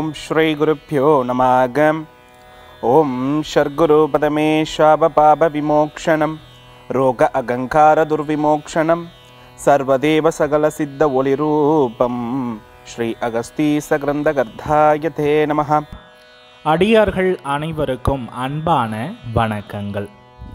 श्रीगुरुभ्यो नमः ॐ शर्गुरुपदमे शापपापविमोक्षणं रोग अगङ्कारदुर्विमोक्षणं सर्वदेव सकलसिद्ध ஒளிரூபம் ஸ்ரீ அகஸ்தீசகிரந்தகர்த்தாய தே நமः அடியார்கள் அனைவருக்கும் அன்பான வணக்கங்கள்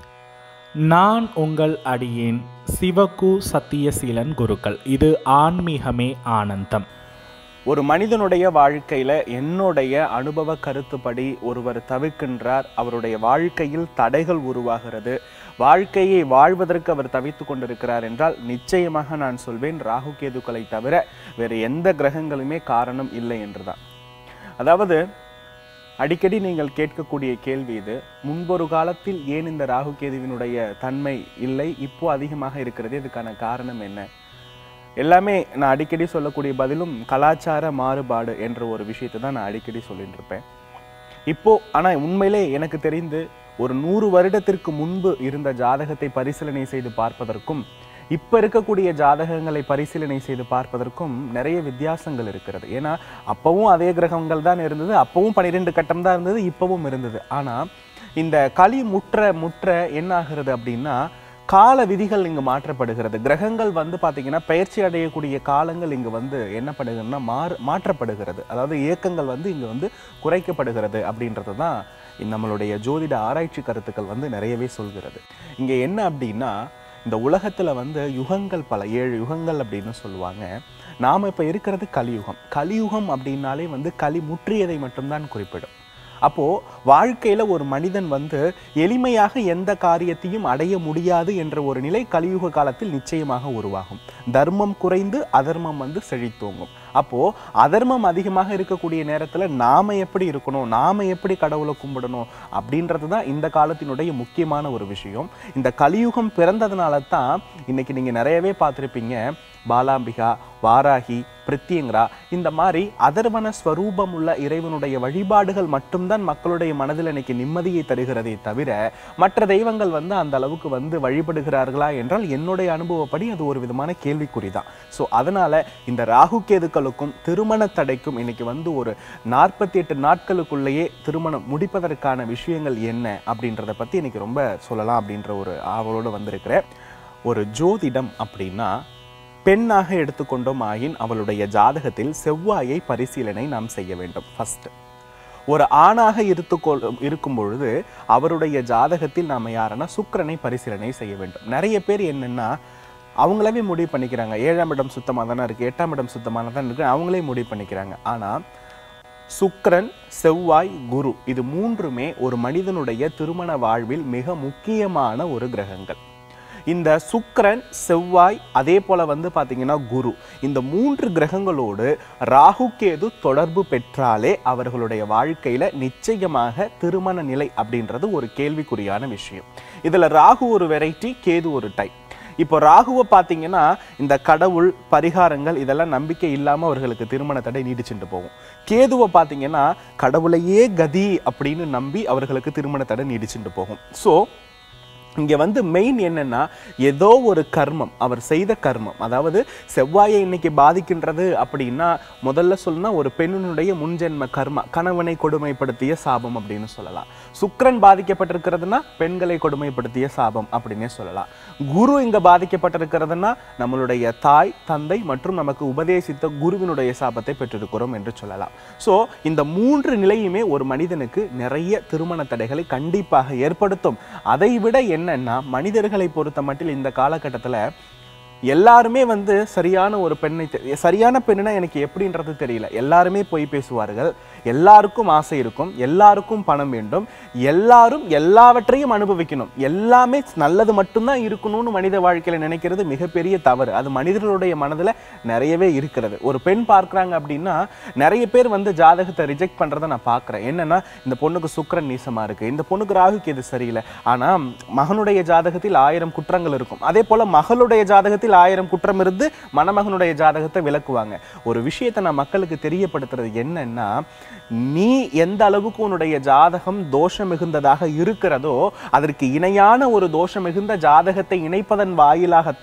நான் உங்கள் அடியேன் சிவகு சத்தியசீலன் குருக்கள் இது ஆன்மீகமே ஆனந்தம் ஒரு மனிதனுடைய வாழ்க்கையில என்னுடைய அனுபவ கருத்துப்படி ஒருவர் தவிர்க்கின்றார் அவருடைய வாழ்க்கையில் தடைகள் உருவாகிறது வாழ்க்கையை வாழ்வதற்கு அவர் தவித்து கொண்டிருக்கிறார் என்றால் நிச்சயமாக நான் சொல்வேன் ராகு கேதுக்களை தவிர வேறு எந்த கிரகங்களுமே காரணம் இல்லை என்றுதான் அதாவது அடிக்கடி நீங்கள் கேட்கக்கூடிய கேள்வி இது முன்பொரு காலத்தில் ஏன் இந்த ராகு கேதுவினுடைய தன்மை இல்லை இப்போ அதிகமாக இருக்கிறது இதுக்கான காரணம் என்ன எல்லாமே நான் அடிக்கடி சொல்லக்கூடிய பதிலும் கலாச்சார மாறுபாடு என்ற ஒரு விஷயத்தை தான் நான் அடிக்கடி சொல்லிட்டு இருப்பேன் இப்போ ஆனா உண்மையிலே எனக்கு தெரிந்து ஒரு நூறு வருடத்திற்கு முன்பு இருந்த ஜாதகத்தை பரிசீலனை செய்து பார்ப்பதற்கும் இப்ப இருக்கக்கூடிய ஜாதகங்களை பரிசீலனை செய்து பார்ப்பதற்கும் நிறைய வித்தியாசங்கள் இருக்கிறது ஏன்னா அப்பவும் அதே கிரகங்கள் தான் இருந்தது அப்பவும் பன்னிரெண்டு கட்டம் தான் இருந்தது இப்பவும் இருந்தது ஆனா இந்த களி முற்ற முற்ற என்ன ஆகிறது அப்படின்னா கால விதிகள் இங்கு மாற்றப்படுகிறது கிரகங்கள் வந்து பாத்தீங்கன்னா பயிற்சி அடையக்கூடிய காலங்கள் இங்கு வந்து என்ன படுகிறதுனா மாறு மாற்றப்படுகிறது அதாவது இயக்கங்கள் வந்து இங்கு வந்து குறைக்கப்படுகிறது அப்படின்றது தான் நம்மளுடைய ஜோதிட ஆராய்ச்சி கருத்துக்கள் வந்து நிறையவே சொல்கிறது இங்க என்ன அப்படின்னா இந்த உலகத்துல வந்து யுகங்கள் பல ஏழு யுகங்கள் அப்படின்னு சொல்லுவாங்க நாம இப்ப இருக்கிறது கலியுகம் கலியுகம் அப்படின்னாலே வந்து களி முற்றியதை மட்டும்தான் குறிப்பிடும் அப்போ வாழ்க்கையில ஒரு மனிதன் வந்து எளிமையாக எந்த காரியத்தையும் அடைய முடியாது என்ற ஒரு நிலை கலியுக காலத்தில் நிச்சயமாக உருவாகும் தர்மம் குறைந்து அதர்மம் வந்து செழித்தோங்கும் அப்போ அதர்மம் அதிகமாக இருக்கக்கூடிய நேரத்துல நாம எப்படி இருக்கணும் நாம எப்படி கடவுளை கும்பிடணும் அப்படின்றது தான் இந்த காலத்தினுடைய முக்கியமான ஒரு விஷயம் இந்த கலியுகம் பிறந்ததுனால தான் இன்னைக்கு நீங்க நிறையவே பார்த்திருப்பீங்க பாலாம்பிகா வாராகி பிரித்தியங்கரா இந்த மாதிரி அதர்வன ஸ்வரூபம் உள்ள இறைவனுடைய வழிபாடுகள் மட்டும்தான் மக்களுடைய மனதில் இன்னைக்கு நிம்மதியை தருகிறதே தவிர மற்ற தெய்வங்கள் வந்து அந்த அளவுக்கு வந்து வழிபடுகிறார்களா என்றால் என்னுடைய அனுபவப்படி அது ஒரு விதமான கேள்விக்குறிதான் ஸோ அதனால இந்த ராகு கேதுக்களுக்கும் திருமண தடைக்கும் இன்னைக்கு வந்து ஒரு நாற்பத்தி எட்டு நாட்களுக்குள்ளேயே திருமணம் முடிப்பதற்கான விஷயங்கள் என்ன அப்படின்றத பத்தி இன்னைக்கு ரொம்ப சொல்லலாம் அப்படின்ற ஒரு ஆவலோடு வந்திருக்கிறேன் ஒரு ஜோதிடம் அப்படின்னா பெண்ணாக எடுத்துக்கொண்டோம் ஆயின் அவளுடைய ஜாதகத்தில் செவ்வாயை பரிசீலனை நாம் செய்ய வேண்டும் ஃபர்ஸ்ட் ஒரு ஆணாக இருத்துக்கொள் இருக்கும் பொழுது அவருடைய ஜாதகத்தில் நாம் யாருன்னா சுக்கிரனை பரிசீலனை செய்ய வேண்டும் நிறைய பேர் என்னன்னா அவங்களாவே முடிவு பண்ணிக்கிறாங்க ஏழாம் இடம் சுத்தமாக தானே இருக்குது எட்டாம் இடம் சுத்தமாக தான் இருக்குது அவங்களே முடிவு பண்ணிக்கிறாங்க ஆனால் சுக்கிரன் செவ்வாய் குரு இது மூன்றுமே ஒரு மனிதனுடைய திருமண வாழ்வில் மிக முக்கியமான ஒரு கிரகங்கள் இந்த சுக்கிரன் செவ்வாய் அதே போல வந்து பாத்தீங்கன்னா குரு இந்த மூன்று கிரகங்களோடு ராகு கேது தொடர்பு பெற்றாலே அவர்களுடைய வாழ்க்கையில நிச்சயமாக திருமண நிலை அப்படின்றது ஒரு கேள்விக்குறியான விஷயம் இதுல ராகு ஒரு வெரைட்டி கேது ஒரு டைப் இப்போ ராகுவை பார்த்தீங்கன்னா இந்த கடவுள் பரிகாரங்கள் இதெல்லாம் நம்பிக்கை இல்லாமல் அவர்களுக்கு திருமண தடை நீடிச்சுட்டு போகும் கேதுவை பார்த்தீங்கன்னா கடவுளையே கதி அப்படின்னு நம்பி அவர்களுக்கு திருமண தடை நீடிச்சுட்டு போகும் ஸோ இங்க வந்து மெயின் என்னன்னா ஏதோ ஒரு கர்மம் அவர் செய்த கர்மம் அதாவது செவ்வாயை இன்னைக்கு பாதிக்கின்றது அப்படின்னா முதல்ல சொல்லணும்னா ஒரு பெண்ணினுடைய முன்ஜென்ம கர்மா கணவனை கொடுமைப்படுத்திய சாபம் அப்படின்னு சொல்லலாம் சுக்கிரன் பாதிக்கப்பட்டிருக்கிறதுனா பெண்களை கொடுமைப்படுத்திய சாபம் அப்படின்னே சொல்லலாம் குரு இங்க பாதிக்கப்பட்டிருக்கிறதுனா நம்மளுடைய தாய் தந்தை மற்றும் நமக்கு உபதேசித்த குருவினுடைய சாபத்தை பெற்றிருக்கிறோம் என்று சொல்லலாம் ஸோ இந்த மூன்று நிலையுமே ஒரு மனிதனுக்கு நிறைய திருமண தடைகளை கண்டிப்பாக ஏற்படுத்தும் அதை விட என்னன்னா மனிதர்களை பொறுத்த மட்டில் இந்த காலகட்டத்தில் எல்லாருமே வந்து சரியான ஒரு பெண்ணை தெ- சரியான பெண்ணுனா எனக்கு எப்படின்றது தெரியல எல்லாருமே பொய் பேசுவார்கள் எல்லாருக்கும் ஆசை இருக்கும் எல்லாருக்கும் பணம் வேண்டும் எல்லாரும் எல்லாவற்றையும் அனுபவிக்கணும் எல்லாமே நல்லது மட்டும்தான் இருக்கணும்னு மனித வாழ்க்கையில நினைக்கிறது மிகப்பெரிய தவறு அது மனிதர்களுடைய மனதுல நிறையவே இருக்கிறது ஒரு பெண் பார்க்கறாங்க அப்படின்னா நிறைய பேர் வந்து ஜாதகத்தை ரிஜெக்ட் பண்றதை நான் பார்க்கறேன் என்னன்னா இந்த பொண்ணுக்கு சுக்கிரன் நீசமா இருக்கு இந்த பொண்ணுக்கு ராகுக்கு இது சரியில்லை ஆனா மகனுடைய ஜாதகத்தில் ஆயிரம் குற்றங்கள் இருக்கும் அதே போல மகளுடைய ஜாதகத்தில் ஆயிரம் குற்றம் இருந்து மணமகனுடைய ஜாதகத்தை விளக்குவாங்க ஒரு விஷயத்தை நான் மக்களுக்கு தெரியப்படுத்துறது என்னன்னா நீ எந்த அளவுக்கு உன்னுடைய ஜாதகம் தோஷம் மிகுந்ததாக இருக்கிறதோ அதற்கு இணையான ஒரு தோஷம் மிகுந்த ஜாதகத்தை இணைப்பதன் வாயிலாகத்தான்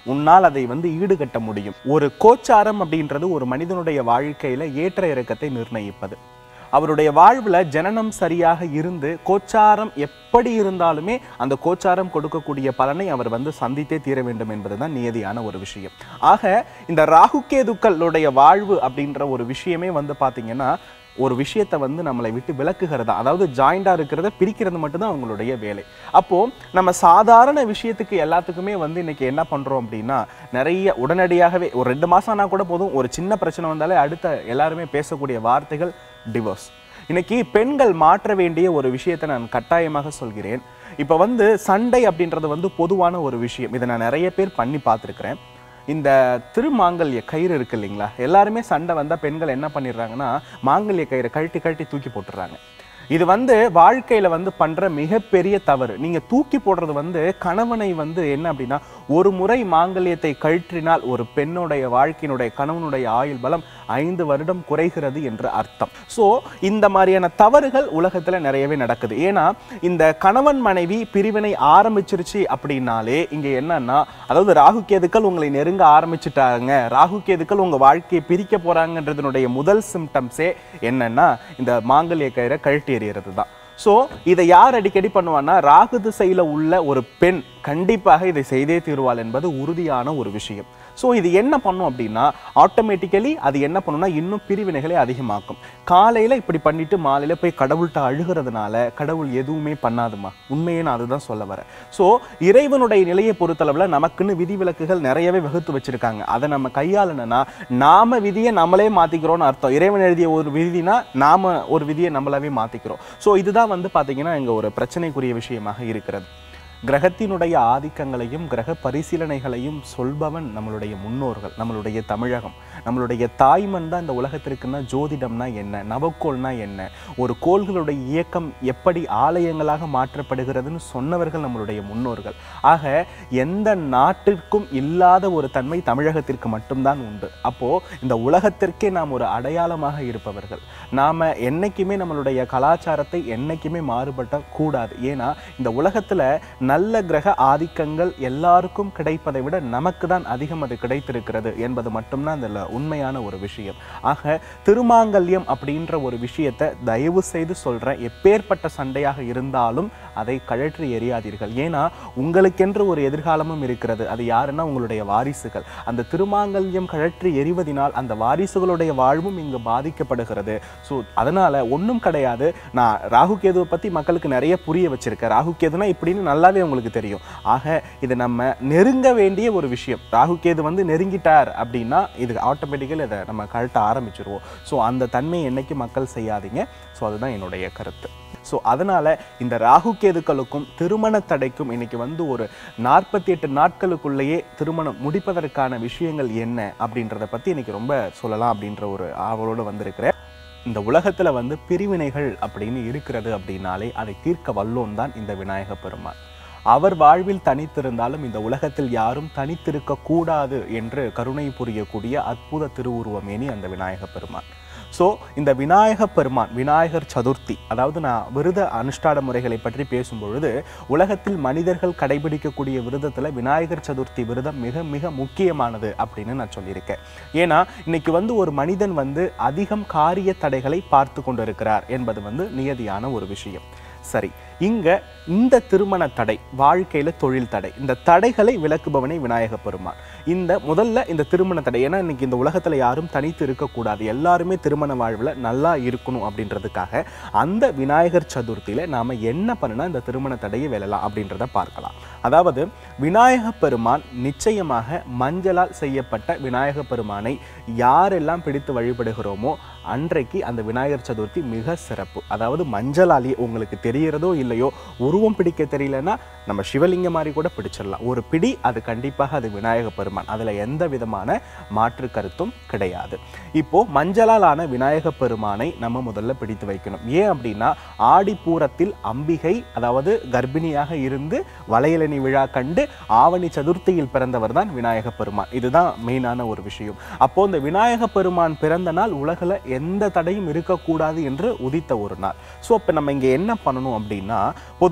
உன்னால் அதை வந்து ஈடுகட்ட முடியும் ஒரு கோச்சாரம் அப்படின்றது ஒரு மனிதனுடைய வாழ்க்கையில ஏற்ற இறக்கத்தை நிர்ணயிப்பது அவருடைய வாழ்வுல ஜனனம் சரியாக இருந்து கோச்சாரம் எப்படி இருந்தாலுமே அந்த கோச்சாரம் கொடுக்கக்கூடிய பலனை அவர் வந்து சந்தித்தே தீர வேண்டும் என்பதுதான் நியதியான ஒரு விஷயம் ஆக இந்த ராகுகேதுக்களுடைய வாழ்வு அப்படின்ற ஒரு விஷயமே வந்து பாத்தீங்கன்னா ஒரு விஷயத்தை வந்து நம்மளை விட்டு விலக்குகிறதா அதாவது ஜாயிண்டா இருக்கிறத பிரிக்கிறது மட்டும்தான் அவங்களுடைய வேலை அப்போ நம்ம சாதாரண விஷயத்துக்கு எல்லாத்துக்குமே வந்து இன்னைக்கு என்ன பண்றோம் அப்படின்னா நிறைய உடனடியாகவே ஒரு ரெண்டு மாசம் ஆனா கூட போதும் ஒரு சின்ன பிரச்சனை வந்தாலே அடுத்த எல்லாருமே பேசக்கூடிய வார்த்தைகள் டிவோர்ஸ் இன்னைக்கு பெண்கள் மாற்ற வேண்டிய ஒரு விஷயத்தை நான் கட்டாயமாக சொல்கிறேன் இப்போ வந்து சண்டை அப்படின்றது வந்து பொதுவான ஒரு விஷயம் இதை நான் நிறைய பேர் பண்ணி பார்த்துருக்கிறேன் இந்த திருமாங்கல்ய கயிறு இருக்கு இல்லைங்களா எல்லாருமே சண்டை வந்தா பெண்கள் என்ன பண்ணிடுறாங்கன்னா மாங்கல்ய கயிறை கழட்டி கழட்டி தூக்கி போட்டுடுறாங்க இது வந்து வாழ்க்கையில வந்து பண்ற மிகப்பெரிய தவறு நீங்க தூக்கி போடுறது வந்து கணவனை வந்து என்ன அப்படின்னா ஒரு முறை மாங்கல்யத்தை கழற்றினால் ஒரு பெண்ணுடைய வாழ்க்கையினுடைய கணவனுடைய ஆயுள் பலம் ஐந்து வருடம் குறைகிறது என்று அர்த்தம் சோ இந்த மாதிரியான தவறுகள் உலகத்துல நிறையவே நடக்குது ஏன்னா இந்த கணவன் மனைவி பிரிவினை ஆரம்பிச்சிருச்சு அப்படின்னாலே இங்க என்னன்னா அதாவது ராகு கேதுக்கள் உங்களை நெருங்க ஆரம்பிச்சுட்டாங்க ராகு கேதுக்கள் உங்க வாழ்க்கையை பிரிக்க போறாங்கன்றதனுடைய முதல் சிம்டம்ஸே என்னன்னா இந்த மாங்கல்ய கயிறை கழட்டி எறியறது தான் ஸோ இதை யார் அடிக்கடி பண்ணுவான்னா ராகு திசையில உள்ள ஒரு பெண் கண்டிப்பாக இதை செய்தே தீருவாள் என்பது உறுதியான ஒரு விஷயம் ஸோ இது என்ன பண்ணும் அப்படின்னா ஆட்டோமேட்டிக்கலி அது என்ன பண்ணும்னா இன்னும் பிரிவினைகளை அதிகமாக்கும் காலையில இப்படி பண்ணிட்டு மாலையில போய் கடவுள்கிட்ட அழுகிறதுனால கடவுள் எதுவுமே பண்ணாதுமா உண்மையே நான் அதுதான் சொல்ல வரேன் ஸோ இறைவனுடைய நிலையை பொறுத்தளவுல நமக்குன்னு விதிவிலக்குகள் நிறையவே வகுத்து வச்சிருக்காங்க அதை நம்ம கையாளணும்னா நாம விதியை நம்மளே மாத்திக்கிறோம்னு அர்த்தம் இறைவன் எழுதிய ஒரு விதினா நாம ஒரு விதியை நம்மளாவே மாத்திக்கிறோம் ஸோ இதுதான் வந்து பாத்தீங்கன்னா இங்க ஒரு பிரச்சனைக்குரிய விஷயமாக இருக்கிறது கிரகத்தினுடைய ஆதிக்கங்களையும் கிரக பரிசீலனைகளையும் சொல்பவன் நம்மளுடைய முன்னோர்கள் நம்மளுடைய தமிழகம் நம்மளுடைய தாய்மண் தான் இந்த உலகத்திற்குன்னா ஜோதிடம்னா என்ன நவக்கோள்னா என்ன ஒரு கோள்களுடைய இயக்கம் எப்படி ஆலயங்களாக மாற்றப்படுகிறதுன்னு சொன்னவர்கள் நம்மளுடைய முன்னோர்கள் ஆக எந்த நாட்டிற்கும் இல்லாத ஒரு தன்மை தமிழகத்திற்கு மட்டும்தான் உண்டு அப்போ இந்த உலகத்திற்கே நாம் ஒரு அடையாளமாக இருப்பவர்கள் நாம என்னைக்குமே நம்மளுடைய கலாச்சாரத்தை என்னைக்குமே மாறுபட்ட கூடாது ஏன்னா இந்த உலகத்துல நல்ல கிரக ஆதிக்கங்கள் எல்லாருக்கும் கிடைப்பதை விட நமக்கு தான் அதிகம் அது கிடைத்திருக்கிறது என்பது மட்டும்தான் அதில் உண்மையான ஒரு விஷயம் ஆக திருமாங்கல்யம் அப்படின்ற ஒரு விஷயத்தை தயவு செய்து சொல்றேன் எப்பேற்பட்ட சண்டையாக இருந்தாலும் அதை கழற்றி எறியாதீர்கள் ஏன்னா உங்களுக்கென்று ஒரு எதிர்காலமும் இருக்கிறது அது யாருன்னா உங்களுடைய வாரிசுகள் அந்த திருமாங்கல்யம் கழற்றி எறிவதினால் அந்த வாரிசுகளுடைய வாழ்வும் இங்கு பாதிக்கப்படுகிறது ஸோ அதனால ஒன்றும் கிடையாது நான் ராகு கேதுவை பத்தி மக்களுக்கு நிறைய புரிய வச்சிருக்கேன் ராகு கேதுனா இப்படின்னு நல்லாவே உங்களுக்கு தெரியும் ஆக இது நம்ம நெருங்க வேண்டிய ஒரு விஷயம் ராகு கேது வந்து நெருங்கிட்டார் அப்படின்னா இது ஆட்டோமேட்டிக்கலி இதை நம்ம கழட்ட ஆரம்பிச்சிருவோம் ஸோ அந்த தன்மையை என்னைக்கு மக்கள் செய்யாதீங்க ஸோ அதுதான் என்னுடைய கருத்து ஸோ அதனால இந்த ராகு கேதுக்களுக்கும் திருமண தடைக்கும் இன்னைக்கு வந்து ஒரு நாற்பத்தி எட்டு நாட்களுக்குள்ளேயே திருமணம் முடிப்பதற்கான விஷயங்கள் என்ன அப்படின்றத பத்தி இன்னைக்கு ரொம்ப சொல்லலாம் அப்படின்ற ஒரு ஆவலோடு வந்திருக்கிறேன் இந்த உலகத்துல வந்து பிரிவினைகள் அப்படின்னு இருக்கிறது அப்படின்னாலே அதை தீர்க்க வல்லோன் தான் இந்த விநாயக பெருமான் அவர் வாழ்வில் தனித்திருந்தாலும் இந்த உலகத்தில் யாரும் தனித்திருக்க கூடாது என்று கருணை புரியக்கூடிய அற்புத திருவுருவமேனி அந்த விநாயக பெருமான் ஸோ இந்த விநாயக பெருமான் விநாயகர் சதுர்த்தி அதாவது நான் விரத அனுஷ்டான முறைகளை பற்றி பேசும்பொழுது உலகத்தில் மனிதர்கள் கடைபிடிக்கக்கூடிய விரதத்துல விநாயகர் சதுர்த்தி விரதம் மிக மிக முக்கியமானது அப்படின்னு நான் சொல்லியிருக்கேன் ஏன்னா இன்னைக்கு வந்து ஒரு மனிதன் வந்து அதிகம் காரிய தடைகளை பார்த்து கொண்டிருக்கிறார் என்பது வந்து நியதியான ஒரு விஷயம் சரி இங்க இந்த திருமண தடை வாழ்க்கையில தொழில் தடை இந்த தடைகளை விளக்குபவனே விநாயக பெருமான் இந்த முதல்ல இந்த திருமண தடை ஏன்னா இன்னைக்கு இந்த உலகத்துல யாரும் தனித்து இருக்கக்கூடாது எல்லாருமே திருமண வாழ்வுல நல்லா இருக்கணும் அப்படின்றதுக்காக அந்த விநாயகர் சதுர்த்தியில நாம என்ன பண்ணுனா இந்த திருமண தடையை வெல்லலாம் அப்படின்றத பார்க்கலாம் அதாவது விநாயக பெருமான் நிச்சயமாக மஞ்சளால் செய்யப்பட்ட விநாயக பெருமானை யாரெல்லாம் பிடித்து வழிபடுகிறோமோ அன்றைக்கு அந்த விநாயகர் சதுர்த்தி மிக சிறப்பு அதாவது மஞ்சளாலே உங்களுக்கு தெரியறதோ இல்லையோ உருவம் பிடிக்க தெரியலன்னா நம்ம சிவலிங்க மாதிரி கூட பிடிச்சிடலாம் ஒரு பிடி அது கண்டிப்பாக அது விநாயக பெருமான் அதுல எந்த விதமான மாற்று கருத்தும் கிடையாது இப்போ மஞ்சளால் ஆன விநாயக பெருமானை நம்ம முதல்ல பிடித்து வைக்கணும் ஏன் அப்படின்னா ஆடிப்பூரத்தில் அம்பிகை அதாவது கர்ப்பிணியாக இருந்து வளையலணி விழா கண்டு ஆவணி சதுர்த்தியில் பிறந்தவர் தான் விநாயக பெருமான் இதுதான் மெயினான ஒரு விஷயம் அப்போ இந்த விநாயக பெருமான் பிறந்த நாள் உலகில் எந்த தடையும் இருக்கக்கூடாது என்று உதித்த ஒரு நாள் ஸோ இப்போ நம்ம இங்கே என்ன பண்ணணும் அப்படின்னா பொதுவாக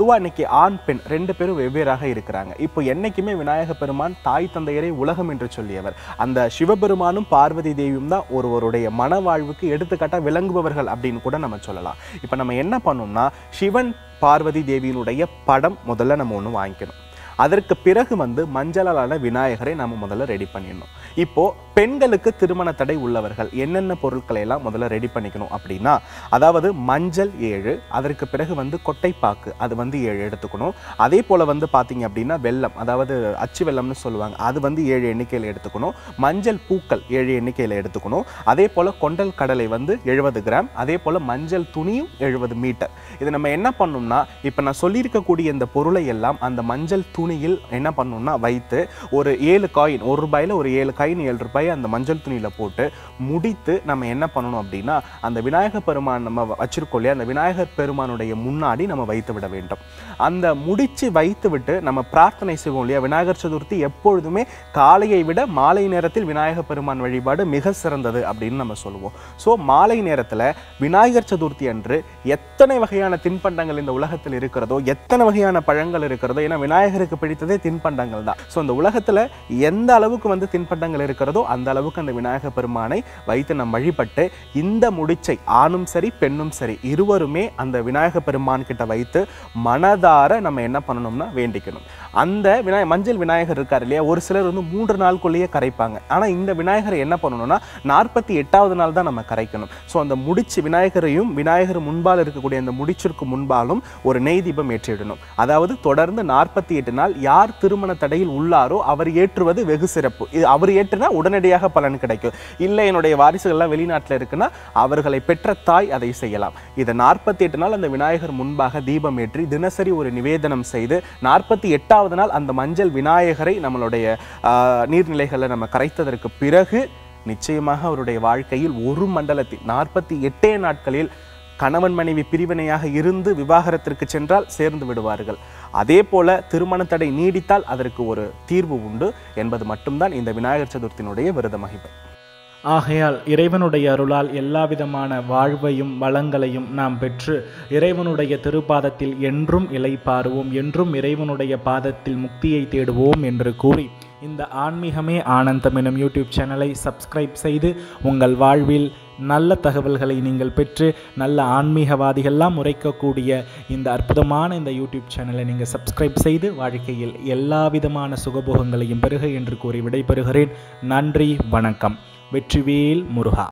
பொதுவா இன்னைக்கு ஆண் பெண் ரெண்டு பேரும் வெவ்வேறாக இருக்கிறாங்க இப்போ என்னைக்குமே விநாயக பெருமான் தாய் தந்தையரை உலகம் என்று சொல்லியவர் அந்த சிவபெருமானும் பார்வதி தேவியும் தான் ஒருவருடைய மன வாழ்வுக்கு எடுத்துக்காட்டா விளங்குபவர்கள் அப்படின்னு கூட நம்ம சொல்லலாம் இப்போ நம்ம என்ன பண்ணோம்னா சிவன் பார்வதி தேவியினுடைய படம் முதல்ல நம்ம ஒன்று வாங்கிக்கணும் அதற்கு பிறகு வந்து மஞ்சளாலான விநாயகரை நம்ம முதல்ல ரெடி பண்ணிடணும் இப்போ பெண்களுக்கு திருமண தடை உள்ளவர்கள் என்னென்ன பொருட்களை எல்லாம் முதல்ல ரெடி பண்ணிக்கணும் அப்படின்னா அதாவது மஞ்சள் ஏழு அதற்கு பிறகு வந்து கொட்டைப்பாக்கு அது வந்து ஏழு எடுத்துக்கணும் அதே போல வந்து பார்த்தீங்க அப்படின்னா வெல்லம் அதாவது அச்சு வெல்லம்னு சொல்லுவாங்க அது வந்து ஏழு எண்ணிக்கையில் எடுத்துக்கணும் மஞ்சள் பூக்கள் ஏழு எண்ணிக்கையில் எடுத்துக்கணும் அதே போல கொண்டல் கடலை வந்து எழுபது கிராம் அதே போல மஞ்சள் துணியும் எழுபது மீட்டர் இது நம்ம என்ன பண்ணோம்னா இப்போ நான் சொல்லியிருக்கக்கூடிய இந்த பொருளை எல்லாம் அந்த மஞ்சள் துணியில் என்ன பண்ணணும்னா வைத்து ஒரு ஏழு காயின் ஒரு ரூபாயில ஒரு ஏழு காயின் ஏழு ரூபாய் அந்த மஞ்சள் துணியில போட்டு முடித்து நம்ம என்ன பண்ணணும் அப்படின்னா அந்த விநாயகர் பெருமான் நம்ம வச்சிருக்கோம் இல்லையா அந்த விநாயகர் பெருமானுடைய முன்னாடி நம்ம வைத்து விட வேண்டும் அந்த முடிச்சு வைத்து விட்டு நம்ம பிரார்த்தனை செய்வோம் இல்லையா விநாயகர் சதுர்த்தி எப்பொழுதுமே காலையை விட மாலை நேரத்தில் விநாயகர் பெருமான் வழிபாடு மிக சிறந்தது அப்படின்னு நம்ம சொல்லுவோம் ஸோ மாலை நேரத்தில் விநாயகர் சதுர்த்தி அன்று எத்தனை வகையான தின்பண்டங்கள் இந்த உலகத்தில் இருக்கிறதோ எத்தனை வகையான பழங்கள் இருக்கிறதோ ஏன்னா விநாயகருக்கு பிடித்ததே தின்பண்டங்கள் தான் ஸோ இந்த உலகத்தில் எந்த அளவுக்கு வந்து தின்பண்டங்கள் இருக்கிறதோ அந்த அளவுக்கு அந்த விநாயகர் பெருமானை வைத்து நம் வழிபட்டு இந்த முடிச்சை ஆணும் சரி பெண்ணும் சரி இருவருமே அந்த விநாயகர் பெருமான் கிட்ட வைத்து மனதார நம்ம என்ன பண்ணணும்னா வேண்டிக்கணும் அந்த விநாய மஞ்சள் விநாயகர் இருக்கார் இல்லையா ஒரு சிலர் வந்து மூன்று நாளுக்குள்ளேயே கரைப்பாங்க ஆனால் இந்த விநாயகரை என்ன பண்ணணும்னா நாற்பத்தி எட்டாவது நாள் தான் நம்ம கரைக்கணும் ஸோ அந்த முடிச்சு விநாயகரையும் விநாயகர் முன்பால் இருக்கக்கூடிய அந்த முடிச்சிற்கு முன்பாலும் ஒரு நெய் தீபம் ஏற்றிடணும் அதாவது தொடர்ந்து நாற்பத்தி எட்டு நாள் யார் திருமண தடையில் உள்ளாரோ அவர் ஏற்றுவது வெகு சிறப்பு இது அவர் ஏற்றுனா உடனடியாக பலன் கிடைக்கும் இல்லை என்னுடைய வாரிசுகள்லாம் வெளிநாட்டில் இருக்குன்னா அவர்களை பெற்ற தாய் அதை செய்யலாம் இதை நாற்பத்தி எட்டு நாள் அந்த விநாயகர் முன்பாக தீபம் ஏற்றி தினசரி ஒரு நிவேதனம் செய்து நாற்பத்தி எட்டாவது நாள் அந்த மஞ்சள் விநாயகரை நம்மளுடைய ஆஹ், நீர்நிலைகளில் நம்ம கரைத்ததற்கு பிறகு நிச்சயமாக அவருடைய வாழ்க்கையில் ஒரு மண்டலத்தில் நாற்பத்தி எட்டே நாட்களில் கணவன் மனைவி பிரிவினையாக இருந்து விவாகரத்திற்கு சென்றால் சேர்ந்து விடுவார்கள் அதே போல திருமண தடை நீடித்தால் அதற்கு ஒரு தீர்வு உண்டு என்பது மட்டும்தான் இந்த விநாயகர் சதுர்த்தியினுடைய விரத மகிமை ஆகையால் இறைவனுடைய அருளால் எல்லா விதமான வாழ்வையும் வளங்களையும் நாம் பெற்று இறைவனுடைய திருப்பாதத்தில் என்றும் இலைப்பாருவோம் என்றும் இறைவனுடைய பாதத்தில் முக்தியை தேடுவோம் என்று கூறி இந்த ஆன்மீகமே ஆனந்தம் எனும் யூடியூப் சேனலை சப்ஸ்கிரைப் செய்து உங்கள் வாழ்வில் நல்ல தகவல்களை நீங்கள் பெற்று நல்ல ஆன்மீகவாதிகள்லாம் உரைக்கக்கூடிய இந்த அற்புதமான இந்த யூடியூப் சேனலை நீங்கள் சப்ஸ்கிரைப் செய்து வாழ்க்கையில் எல்லா விதமான சுகபோகங்களையும் பெறுக என்று கூறி விடைபெறுகிறேன் நன்றி வணக்கம் வெற்றிவேல் முருகா